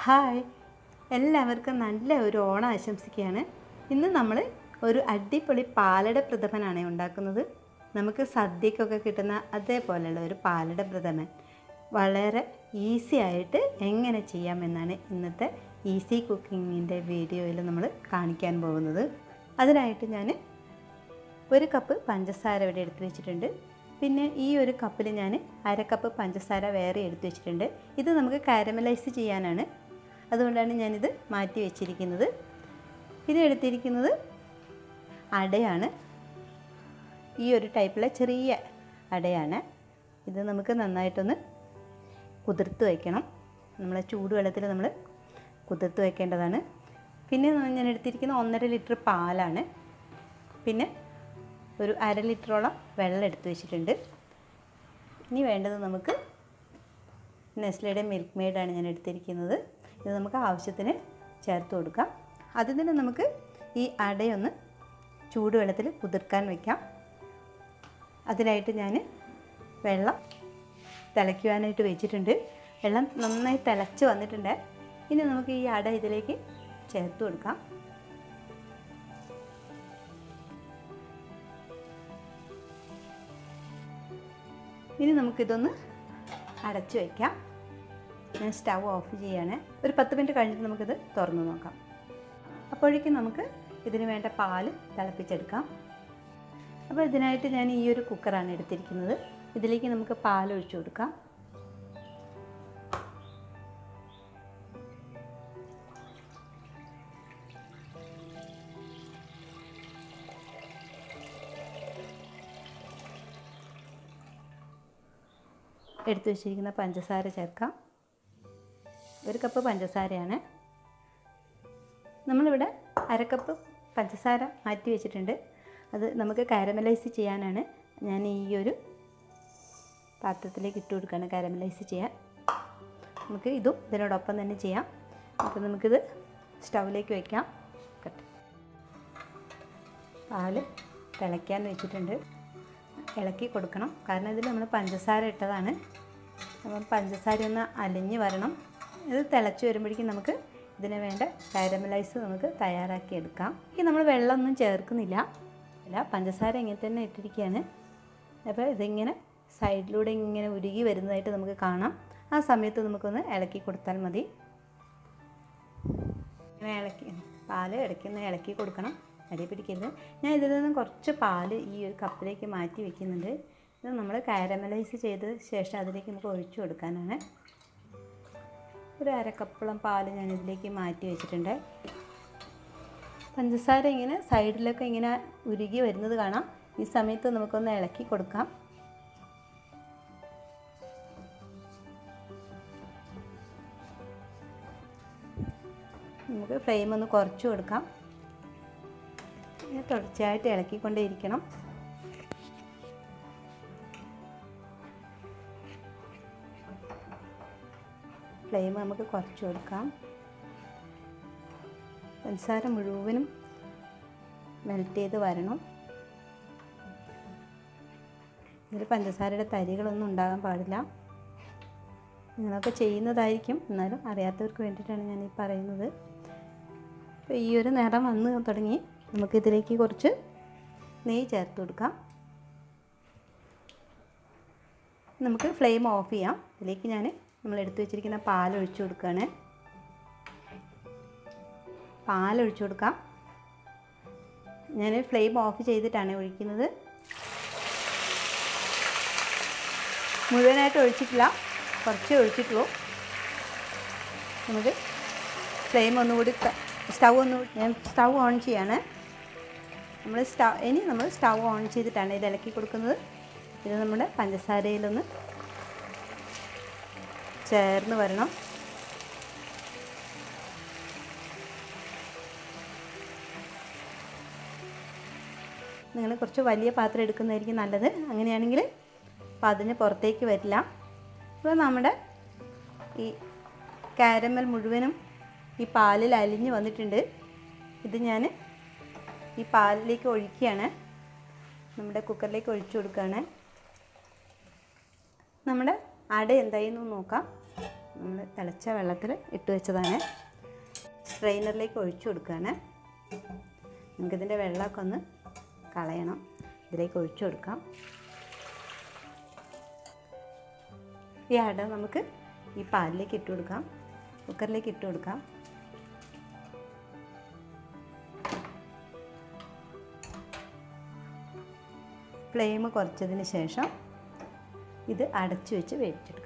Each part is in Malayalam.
ഹായ് എല്ലാവർക്കും നല്ല ഒരു ഓണം ആശംസിക്കുകയാണ് ഇന്ന് നമ്മൾ ഒരു അടിപൊളി പാലട പ്രഥമനാണ് ഉണ്ടാക്കുന്നത് നമുക്ക് സദ്യക്കൊക്കെ കിട്ടുന്ന അതേപോലെയുള്ള ഒരു പാലട പ്രഥമൻ വളരെ ഈസി ആയിട്ട് എങ്ങനെ ചെയ്യാമെന്നാണ് ഇന്നത്തെ ഈസി കുക്കിങ്ങിൻ്റെ വീഡിയോയിൽ നമ്മൾ കാണിക്കാൻ പോകുന്നത് അതിനായിട്ട് ഞാൻ ഒരു കപ്പ് പഞ്ചസാര ഇവിടെ എടുത്ത് വെച്ചിട്ടുണ്ട് പിന്നെ ഈ ഒരു കപ്പിൽ ഞാൻ അര കപ്പ് പഞ്ചസാര വേറെ എടുത്ത് വെച്ചിട്ടുണ്ട് ഇത് നമുക്ക് കാരമലൈസ് ചെയ്യാനാണ് അതുകൊണ്ടാണ് ഞാനിത് മാറ്റി വെച്ചിരിക്കുന്നത് പിന്നെ എടുത്തിരിക്കുന്നത് അടയാണ് ഈ ഒരു ടൈപ്പിലെ ചെറിയ അടയാണ് ഇത് നമുക്ക് നന്നായിട്ടൊന്ന് കുതിർത്ത് വയ്ക്കണം നമ്മളെ ചൂടുവെള്ളത്തിൽ നമ്മൾ കുതിർത്ത് വയ്ക്കേണ്ടതാണ് പിന്നെ ഞാൻ എടുത്തിരിക്കുന്ന ഒന്നര ലിറ്റർ പാലാണ് പിന്നെ ഒരു അര ലിറ്ററോളം വെള്ളം എടുത്ത് വെച്ചിട്ടുണ്ട് ഇനി വേണ്ടത് നമുക്ക് നെസ്ലയുടെ മിൽക്ക് മെയ്ഡാണ് ഞാൻ എടുത്തിരിക്കുന്നത് ഇത് നമുക്ക് ആവശ്യത്തിന് ചേർത്ത് കൊടുക്കാം ആദ്യം തന്നെ നമുക്ക് ഈ അടയൊന്ന് ചൂടുവെള്ളത്തിൽ കുതിർക്കാൻ വയ്ക്കാം അതിനായിട്ട് ഞാൻ വെള്ളം തിളയ്ക്കുവാനായിട്ട് വെച്ചിട്ടുണ്ട് വെള്ളം നന്നായി തിളച്ച് വന്നിട്ടുണ്ട് ഇനി നമുക്ക് ഈ അട ഇതിലേക്ക് ചേർത്ത് കൊടുക്കാം ഇനി നമുക്കിതൊന്ന് അടച്ചു വയ്ക്കാം ഞാൻ സ്റ്റവ് ഓഫ് ചെയ്യാണ് ഒരു പത്ത് മിനിറ്റ് കഴിഞ്ഞിട്ട് നമുക്കിത് തുറന്ന് നോക്കാം അപ്പോഴേക്കും നമുക്ക് ഇതിന് വേണ്ട പാല് തിളപ്പിച്ചെടുക്കാം അപ്പോൾ ഇതിനായിട്ട് ഞാൻ ഈ ഒരു കുക്കറാണ് എടുത്തിരിക്കുന്നത് ഇതിലേക്ക് നമുക്ക് പാൽ ഒഴിച്ചു കൊടുക്കാം എടുത്തു വെച്ചിരിക്കുന്ന പഞ്ചസാര ചേർക്കാം ഒരു കപ്പ് പഞ്ചസാരയാണ് നമ്മളിവിടെ അരക്കപ്പ് പഞ്ചസാര മാറ്റി വെച്ചിട്ടുണ്ട് അത് നമുക്ക് കാരമലൈസ് ചെയ്യാനാണ് ഞാൻ ഈ ഒരു പാത്രത്തിലേക്ക് ഇട്ട് കൊടുക്കുകയാണ് കാരമലൈസ് ചെയ്യാൻ നമുക്ക് ഇതും ഇതിനോടൊപ്പം തന്നെ ചെയ്യാം അപ്പോൾ നമുക്കിത് സ്റ്റൗവിലേക്ക് വയ്ക്കാം കട്ട് പാല് തിളയ്ക്കാൻ വെച്ചിട്ടുണ്ട് ഇളക്കി കൊടുക്കണം കാരണം ഇതിൽ നമ്മൾ പഞ്ചസാര ഇട്ടതാണ് അപ്പം പഞ്ചസാര ഒന്ന് അലിഞ്ഞ് വരണം ഇത് തിളച്ച് വരുമ്പോഴേക്കും നമുക്ക് ഇതിന് വേണ്ട കാരമലൈസ് നമുക്ക് തയ്യാറാക്കി എടുക്കാം ഈ നമ്മൾ വെള്ളമൊന്നും ചേർക്കുന്നില്ല അല്ല പഞ്ചസാര ഇങ്ങനെ തന്നെ ഇട്ടിരിക്കുകയാണ് അപ്പോൾ ഇതിങ്ങനെ സൈഡിലൂടെ ഇങ്ങനെ ഉരുകി വരുന്നതായിട്ട് നമുക്ക് കാണാം ആ സമയത്ത് നമുക്കൊന്ന് ഇളക്കി കൊടുത്താൽ മതി ഇങ്ങനെ ഇളക്കി പാല് ഇടയ്ക്കൊന്ന് ഇളക്കി കൊടുക്കണം അടി പിടിക്കരുത് ഞാൻ ഇതിൽ നിന്ന് കുറച്ച് പാല് ഈ ഒരു കപ്പിലേക്ക് മാറ്റി വെക്കുന്നുണ്ട് ഇത് നമ്മൾ കാരമലൈസ് ചെയ്ത ശേഷം അതിലേക്ക് നമുക്ക് ഒഴിച്ചു കൊടുക്കാനാണ് ഒരു അരക്കപ്പോളം പാല് ഞാൻ ഇതിലേക്ക് മാറ്റി വെച്ചിട്ടുണ്ട് പഞ്ചസാര ഇങ്ങനെ സൈഡിലൊക്കെ ഇങ്ങനെ ഉരുകി വരുന്നത് കാണാം ഈ സമയത്ത് നമുക്കൊന്ന് ഇളക്കി കൊടുക്കാം നമുക്ക് ഫ്ലെയിം ഒന്ന് കുറച്ച് കൊടുക്കാം തുടർച്ചയായിട്ട് ഇളക്കിക്കൊണ്ടേയിരിക്കണം ഫ്ലെയിം നമുക്ക് കുറച്ച് കൊടുക്കാം പഞ്ചസാര മുഴുവനും മെൽറ്റ് ചെയ്ത് വരണം ഇതിൽ പഞ്ചസാരയുടെ തരികളൊന്നും ഉണ്ടാകാൻ പാടില്ല നിങ്ങളൊക്കെ ചെയ്യുന്നതായിരിക്കും എന്നാലും അറിയാത്തവർക്ക് വേണ്ടിയിട്ടാണ് ഞാൻ ഈ പറയുന്നത് അപ്പോൾ ഈ ഒരു നിറം വന്ന് തുടങ്ങി നമുക്കിതിലേക്ക് കുറച്ച് നെയ്യ് ചേർത്ത് കൊടുക്കാം നമുക്ക് ഫ്ലെയിം ഓഫ് ചെയ്യാം ഇതിലേക്ക് ഞാൻ നമ്മൾ എടുത്തു വെച്ചിരിക്കുന്ന പാൽ ഒഴിച്ചു കൊടുക്കുകയാണ് പാൽ ഒഴിച്ചു കൊടുക്കാം ഞാൻ ഫ്ലെയിം ഓഫ് ചെയ്തിട്ടാണ് ഒഴിക്കുന്നത് മുഴുവനായിട്ട് ഒഴിച്ചിട്ടില്ല കുറച്ചേ ഒഴിച്ചിട്ടുള്ളൂ നമുക്ക് ഫ്ലെയിം ഒന്നുകൂടി സ്റ്റൗ ഒന്ന് ഞാൻ സ്റ്റൗ ഓൺ ചെയ്യാണ് നമ്മൾ സ്റ്റൗ ഇനി നമ്മൾ സ്റ്റൗ ഓൺ ചെയ്തിട്ടാണ് ഇത് ഇളക്കി കൊടുക്കുന്നത് ഇത് നമ്മുടെ പഞ്ചസാരയിലൊന്ന് ചേർന്ന് വരണം നിങ്ങൾ കുറച്ച് വലിയ പാത്രം എടുക്കുന്നതായിരിക്കും നല്ലത് അങ്ങനെയാണെങ്കിൽ പതിന് പുറത്തേക്ക് വരില്ല അപ്പോൾ നമ്മുടെ ഈ കാരമൽ മുഴുവനും ഈ പാലിൽ അലിഞ്ഞ് വന്നിട്ടുണ്ട് ഇത് ഞാൻ ഈ പാലിലേക്ക് ഒഴിക്കുകയാണ് നമ്മുടെ കുക്കറിലേക്ക് ഒഴിച്ചു കൊടുക്കുകയാണ് നമ്മുടെ അട എന്തായി എന്ന് നോക്കാം നമ്മൾ തിളച്ച വെള്ളത്തിൽ ഇട്ട് വെച്ചതാണ് സ്ട്രെയിനറിലേക്ക് ഒഴിച്ചു കൊടുക്കുകയാണ് നമുക്കിതിൻ്റെ വെള്ളമൊക്കെ ഒന്ന് കളയണം ഇതിലേക്ക് ഒഴിച്ചു കൊടുക്കാം ഈ അട നമുക്ക് ഈ പാലിലേക്ക് ഇട്ട് കൊടുക്കാം കുക്കറിലേക്ക് ഇട്ട് കൊടുക്കാം ഫ്ലെയിം കുറച്ചതിന് ശേഷം ഇത് അടച്ചു വെച്ച് വേവിച്ചെടുക്കാം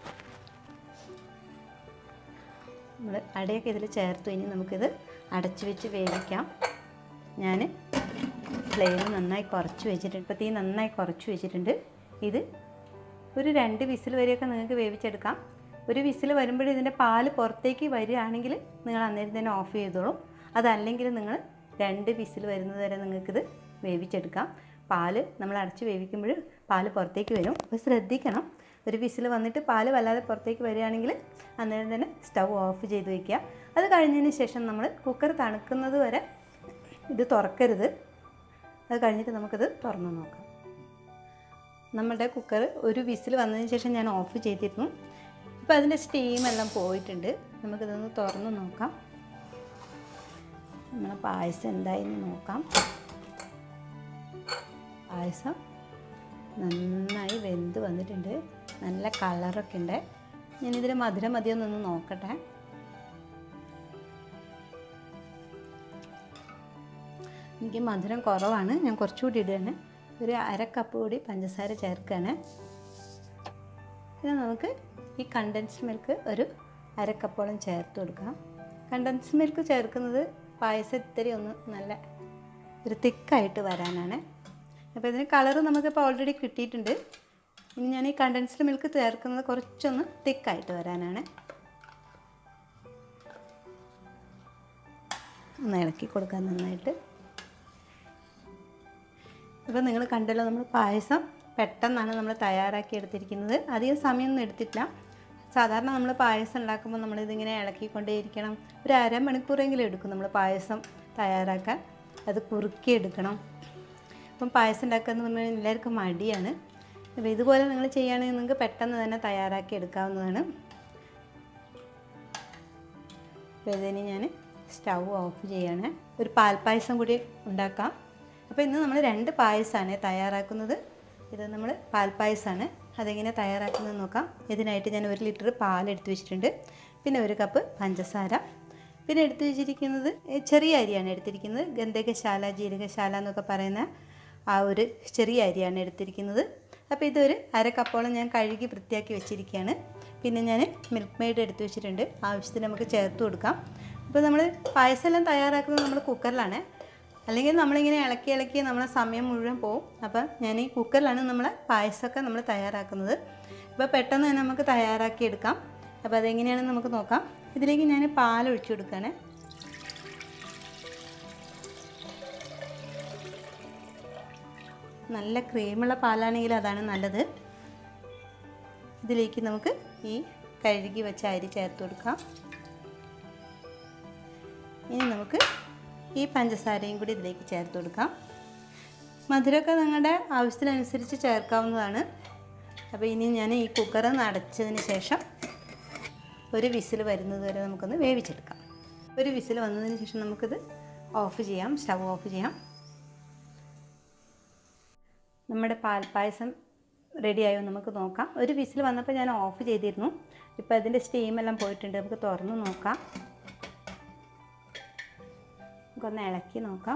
നമ്മൾ അടയൊക്കെ ഇതിൽ ചേർത്തു ഇനി നമുക്കിത് അടച്ചു വെച്ച് വേവിക്കാം ഞാൻ ഫ്ലെയിം നന്നായി കുറച്ച് വെച്ചിട്ടുണ്ട് ഇപ്പോൾ തീ നന്നായി കുറച്ച് വെച്ചിട്ടുണ്ട് ഇത് ഒരു രണ്ട് വിസിൽ വരെയൊക്കെ നിങ്ങൾക്ക് വേവിച്ചെടുക്കാം ഒരു വിസിൽ വരുമ്പോൾ ഇതിൻ്റെ പാല് പുറത്തേക്ക് വരികയാണെങ്കിൽ നിങ്ങൾ അന്നേരം തന്നെ ഓഫ് ചെയ്തോളും അതല്ലെങ്കിൽ നിങ്ങൾ രണ്ട് വിസിൽ വരുന്നത് വരെ നിങ്ങൾക്കിത് വേവിച്ചെടുക്കാം പാല് നമ്മൾ അടച്ച് വേവിക്കുമ്പോൾ പാല് പുറത്തേക്ക് വരും അപ്പോൾ ശ്രദ്ധിക്കണം ഒരു വിസിൽ വന്നിട്ട് പാല് വല്ലാതെ പുറത്തേക്ക് വരികയാണെങ്കിൽ അന്നേരം തന്നെ സ്റ്റൗ ഓഫ് ചെയ്ത് വയ്ക്കുക അത് കഴിഞ്ഞതിന് ശേഷം നമ്മൾ കുക്കർ തണുക്കുന്നത് വരെ ഇത് തുറക്കരുത് അത് കഴിഞ്ഞിട്ട് നമുക്കിത് തുറന്ന് നോക്കാം നമ്മുടെ കുക്കർ ഒരു വിസിൽ വന്നതിന് ശേഷം ഞാൻ ഓഫ് ചെയ്തിരുന്നു ഇപ്പോൾ അതിൻ്റെ സ്റ്റീം എല്ലാം പോയിട്ടുണ്ട് നമുക്കിതൊന്ന് തുറന്ന് നോക്കാം നമ്മളെ പായസം എന്തായെന്ന് നോക്കാം പായസം നന്നായി വെന്ത് വന്നിട്ടുണ്ട് നല്ല കളറൊക്കെ ഉണ്ട് ഞാനിതിൽ മധുരം മതിയൊന്നൊന്ന് നോക്കട്ടെ എനിക്ക് മധുരം കുറവാണ് ഞാൻ കുറച്ചുകൂടി ഇടുകയാണ് ഒരു അര കപ്പ് കൂടി പഞ്ചസാര ചേർക്കുകയാണ് പിന്നെ നമുക്ക് ഈ കണ്ടൻസ്ഡ് മിൽക്ക് ഒരു അര കപ്പോളം ചേർത്ത് കൊടുക്കാം കണ്ടൻസ്ഡ് മിൽക്ക് ചേർക്കുന്നത് പായസം ഇത്തിരി ഒന്ന് നല്ല ഒരു തിക്കായിട്ട് വരാനാണ് അപ്പോൾ ഇതിന് കളർ നമുക്കിപ്പോൾ ഓൾറെഡി കിട്ടിയിട്ടുണ്ട് ഇനി ഞാൻ ഈ കണ്ടൻസ്ഡ് മിൽക്ക് ചേർക്കുന്നത് കുറച്ചൊന്ന് തിക്കായിട്ട് വരാനാണ് ഒന്ന് ഇളക്കി കൊടുക്കാൻ നന്നായിട്ട് ഇപ്പോൾ നിങ്ങൾ കണ്ടല്ലോ നമ്മൾ പായസം പെട്ടെന്നാണ് നമ്മൾ തയ്യാറാക്കി എടുത്തിരിക്കുന്നത് അധികം സമയമൊന്നും എടുത്തിട്ടില്ല സാധാരണ നമ്മൾ പായസം ഉണ്ടാക്കുമ്പോൾ നമ്മളിതിങ്ങനെ ഇളക്കിക്കൊണ്ടേയിരിക്കണം ഒരു അരമണിക്കൂറെങ്കിലും എടുക്കും നമ്മൾ പായസം തയ്യാറാക്കാൻ അത് കുറുക്കി എടുക്കണം അപ്പം പായസം ഉണ്ടാക്കുക എന്ന് പറഞ്ഞാൽ എല്ലാവർക്കും മടിയാണ് അപ്പോൾ ഇതുപോലെ നിങ്ങൾ ചെയ്യുകയാണെങ്കിൽ നിങ്ങൾക്ക് പെട്ടെന്ന് തന്നെ തയ്യാറാക്കി എടുക്കാവുന്നതാണ് അപ്പോൾ ഇതിന് ഞാൻ സ്റ്റൗ ഓഫ് ചെയ്യാണ് ഒരു പാൽപ്പായസം കൂടി ഉണ്ടാക്കാം അപ്പോൾ ഇന്ന് നമ്മൾ രണ്ട് പായസമാണ് തയ്യാറാക്കുന്നത് ഇത് നമ്മൾ പാൽപ്പായസമാണ് അതെങ്ങനെ തയ്യാറാക്കുന്നത് നോക്കാം ഇതിനായിട്ട് ഞാൻ ഒരു ലിറ്റർ പാൽ എടുത്ത് വെച്ചിട്ടുണ്ട് പിന്നെ ഒരു കപ്പ് പഞ്ചസാര പിന്നെ എടുത്തു വെച്ചിരിക്കുന്നത് ചെറിയ അരിയാണ് എടുത്തിരിക്കുന്നത് ഗന്ധകശാല ജീരകശാല എന്നൊക്കെ പറയുന്ന ആ ഒരു ചെറിയ അരിയാണ് എടുത്തിരിക്കുന്നത് അപ്പോൾ ഇതൊരു അര കപ്പോളം ഞാൻ കഴുകി വൃത്തിയാക്കി വെച്ചിരിക്കുകയാണ് പിന്നെ ഞാൻ മിൽക്ക് മെയ്ഡ് എടുത്ത് വെച്ചിട്ടുണ്ട് ആവശ്യത്തിന് നമുക്ക് ചേർത്ത് കൊടുക്കാം അപ്പോൾ നമ്മൾ പായസം എല്ലാം തയ്യാറാക്കുന്നത് നമ്മൾ കുക്കറിലാണ് അല്ലെങ്കിൽ നമ്മളിങ്ങനെ ഇളക്കി ഇളക്കി നമ്മളെ സമയം മുഴുവൻ പോകും അപ്പം ഞാൻ ഈ കുക്കറിലാണ് നമ്മളെ പായസമൊക്കെ നമ്മൾ തയ്യാറാക്കുന്നത് അപ്പോൾ പെട്ടെന്ന് തന്നെ നമുക്ക് തയ്യാറാക്കി എടുക്കാം അപ്പോൾ അതെങ്ങനെയാണെന്ന് നമുക്ക് നോക്കാം ഇതിലേക്ക് ഞാൻ പാൽ ഒഴിച്ചു കൊടുക്കുകയാണ് നല്ല ക്രീമുള്ള പാലാണെങ്കിൽ അതാണ് നല്ലത് ഇതിലേക്ക് നമുക്ക് ഈ കഴുകി വെച്ച അരി ചേർത്ത് കൊടുക്കാം ഇനി നമുക്ക് ഈ പഞ്ചസാരയും കൂടി ഇതിലേക്ക് ചേർത്ത് കൊടുക്കാം മധുരമൊക്കെ നിങ്ങളുടെ ആവശ്യത്തിനനുസരിച്ച് ചേർക്കാവുന്നതാണ് അപ്പോൾ ഇനി ഞാൻ ഈ കുക്കർ അടച്ചതിന് ശേഷം ഒരു വിസിൽ വരുന്നത് വരെ നമുക്കൊന്ന് വേവിച്ചെടുക്കാം ഒരു വിസിൽ വന്നതിന് ശേഷം നമുക്കിത് ഓഫ് ചെയ്യാം സ്റ്റവ് ഓഫ് ചെയ്യാം നമ്മുടെ പാൽപ്പായസം റെഡിയായോ നമുക്ക് നോക്കാം ഒരു വിസിൽ വന്നപ്പോൾ ഞാൻ ഓഫ് ചെയ്തിരുന്നു ഇപ്പോൾ അതിൻ്റെ സ്റ്റീമെല്ലാം പോയിട്ടുണ്ട് നമുക്ക് തുറന്ന് നോക്കാം നമുക്കൊന്ന് ഇളക്കി നോക്കാം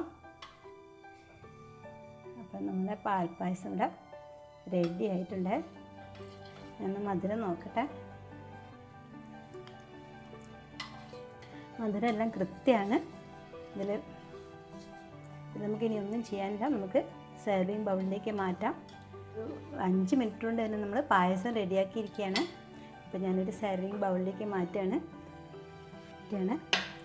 അപ്പം നമ്മുടെ പാൽപ്പായസം ഇവിടെ റെഡി ആയിട്ടുണ്ട് ഞാൻ മധുരം നോക്കട്ടെ മധുരം എല്ലാം കൃത്യമാണ് ഇതിൽ ഇത് നമുക്ക് ഇനി ഒന്നും ചെയ്യാനില്ല നമുക്ക് സെർവിങ് ബൗളിലേക്ക് മാറ്റാം ഒരു അഞ്ച് മിനിറ്റ് കൊണ്ട് തന്നെ നമ്മൾ പായസം റെഡിയാക്കിയിരിക്കുകയാണ് അപ്പോൾ ഞാനൊരു സെർവിങ് ബൗളിലേക്ക് മാറ്റുകയാണ് മാറ്റുകയാണ്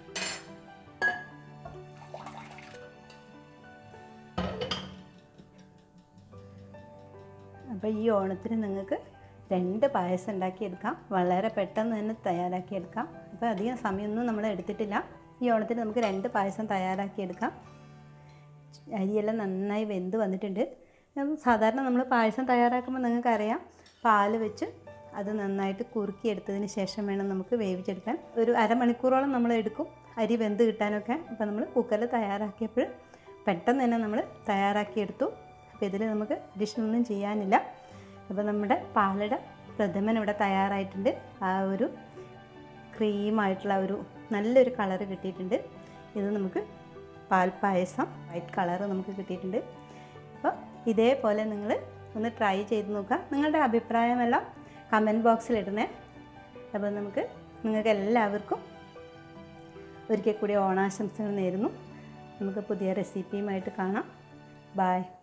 അപ്പോൾ ഈ ഓണത്തിന് നിങ്ങൾക്ക് രണ്ട് പായസം ഉണ്ടാക്കിയെടുക്കാം വളരെ പെട്ടെന്ന് തന്നെ തയ്യാറാക്കിയെടുക്കാം അപ്പോൾ അധികം സമയമൊന്നും നമ്മൾ എടുത്തിട്ടില്ല ഈ ഓണത്തിന് നമുക്ക് രണ്ട് പായസം തയ്യാറാക്കിയെടുക്കാം അരിയെല്ലാം നന്നായി വെന്ത് വന്നിട്ടുണ്ട് ഉം, സാധാരണ നമ്മൾ പായസം തയ്യാറാക്കുമ്പോൾ നിങ്ങൾക്കറിയാം പാൽ വെച്ച് അത് നന്നായിട്ട് കുറുക്കിയെടുത്തതിന് ശേഷം വേണം നമുക്ക് വേവിച്ചെടുക്കാൻ ഒരു അരമണിക്കൂറോളം നമ്മൾ എടുക്കും അരി വെന്ത് കിട്ടാനൊക്കെ അപ്പോൾ നമ്മൾ കുക്കറിൽ തയ്യാറാക്കിയപ്പോൾ പെട്ടെന്ന് തന്നെ നമ്മൾ തയ്യാറാക്കിയെടുത്തു അപ്പോൾ ഇതിൽ നമുക്ക് addition ഒന്നും ചെയ്യാനില്ല അപ്പോൾ നമ്മുടെ പാലട പ്രഥമൻ ഇവിടെ തയ്യാറായിട്ടുണ്ട് ആ ഒരു ക്രീമായിട്ടുള്ള ഒരു നല്ലൊരു കളറ് കിട്ടിയിട്ടുണ്ട് ഇത് നമുക്ക് പാൽപ്പായസം വൈറ്റ് കളറ് നമുക്ക് കിട്ടിയിട്ടുണ്ട് അപ്പോൾ ഇതേപോലെ നിങ്ങൾ ഒന്ന് ട്രൈ ചെയ്ത് നോക്കുക നിങ്ങളുടെ അഭിപ്രായമെല്ലാം കമൻറ്റ് ബോക്സിൽ ഇടണേ അപ്പോൾ നമുക്ക് നിങ്ങൾക്ക് എല്ലാവർക്കും ഒരിക്കൽ കൂടി ഓണാശംസകൾ നേരുന്നു നമുക്ക് പുതിയ റെസിപ്പിയുമായിട്ട് കാണാം ബായ്